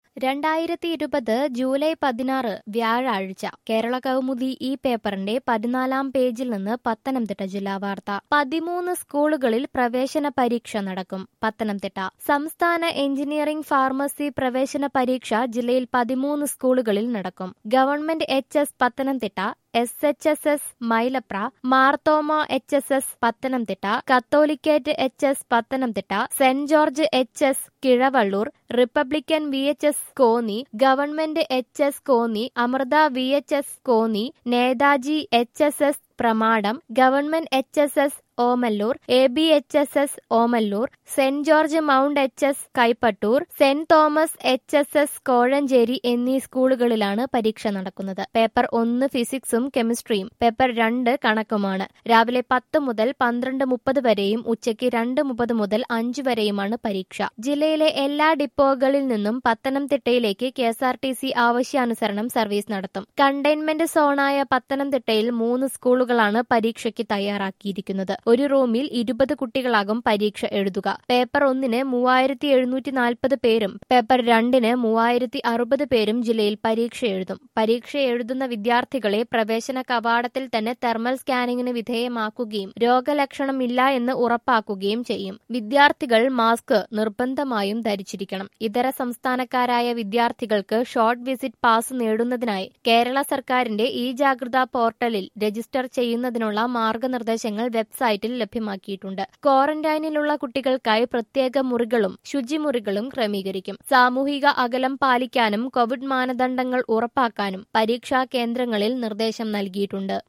രണ്ടായിരത്തി ഇരുപത് ജൂലൈ പതിനാറ് വ്യാഴാഴ്ച കേരള കൗമുദി ഈ പേപ്പറിന്റെ പതിനാലാം പേജിൽ നിന്ന് പത്തനംതിട്ട ജില്ലാ വാർത്ത പതിമൂന്ന് സ്കൂളുകളിൽ പ്രവേശന പരീക്ഷ നടക്കും പത്തനംതിട്ട സംസ്ഥാന എഞ്ചിനീയറിംഗ് ഫാർമസി പ്രവേശന പരീക്ഷ ജില്ലയിൽ പതിമൂന്ന് സ്കൂളുകളിൽ നടക്കും government H S Pathanamthitta S H S S Mylapra Marthoma H S S Pathanamthitta Catholicate H S Pathanamthitta Saint George H S Kizhavalloor Republican V H S Konni government H S Konni Amrita V H S Konni Netaji H S S Pramadam government H S S Omallur A B H S S Omallur Saint George Mount H S Kaipattoor Saint Thomas H S S Kozhencherry എന്നീ സ്കൂളുകളിലാണ് പരീക്ഷ നടക്കുന്നത് paper ഒന്ന് ഫിസിക്സും കെമിസ്ട്രിയും paper രണ്ട് കണക്കുമാണ് രാവിലെ പത്ത് മുതൽ പന്ത്രണ്ട് മുപ്പത് വരെയും ഉച്ചയ്ക്ക് രണ്ട് മുപ്പത് മുതൽ അഞ്ച് വരെയുമാണ് പരീക്ഷ ജില്ലയിലെ എല്ലാ ഡിപ്പോകളിൽ നിന്നും പത്തനംതിട്ടയിലേക്ക് K S R T C ആവശ്യാനുസരണം സർവീസ് നടത്തും കണ്ടെയ്ൻമെന്റ് സോണായ പത്തനംതിട്ടയിൽ മൂന്ന് സ്കൂളുകളാണ് പരീക്ഷയ്ക്ക് തയ്യാറാക്കിയിരിക്കുന്നത് ഒരു റൂമിൽ ഇരുപത് കുട്ടികളാകും പരീക്ഷ എഴുതുക പേപ്പർ ഒന്നിന് മൂവായിരത്തി എഴുന്നൂറ്റി നാൽപ്പത് പേരും പേപ്പർ രണ്ടിന് മൂവായിരത്തി അറുപത് പേരും ജില്ലയിൽ പരീക്ഷ എഴുതും പരീക്ഷ എഴുതുന്ന വിദ്യാർത്ഥികളെ പ്രവേശന കവാടത്തിൽ തന്നെ തെർമൽ സ്കാനിങ്ങിന് വിധേയമാക്കുകയും രോഗലക്ഷണമില്ല എന്ന് ഉറപ്പാക്കുകയും ചെയ്യും വിദ്യാർത്ഥികൾ മാസ്ക് നിർബന്ധമായും ധരിച്ചിരിക്കണം ഇതര സംസ്ഥാനക്കാരായ വിദ്യാർത്ഥികൾക്ക് ഷോർട്ട് വിസിറ്റ് പാസ് നേടുന്നതിനായി കേരള സർക്കാരിന്റെ ഇ ജാഗ്രത പോർട്ടലിൽ രജിസ്റ്റർ ചെയ്യുന്നതിനുള്ള മാർഗനിർദ്ദേശങ്ങൾ വെബ്സൈറ്റിൽ ലഭ്യമാക്കിയിട്ടുണ്ട് ക്വാറന്റൈനിലുള്ള കുട്ടികൾക്കായി പ്രത്യേക മുറികളും ശുചിമുറികളും ക്രമീകരിക്കും സാമൂഹിക അകലം പാലിക്കാനും കോവിഡ് മാനദണ്ഡങ്ങൾ ഉറപ്പാക്കാനും പരീക്ഷാ കേന്ദ്രങ്ങളിൽ നിർദ്ദേശം നൽകിയിട്ടുണ്ട്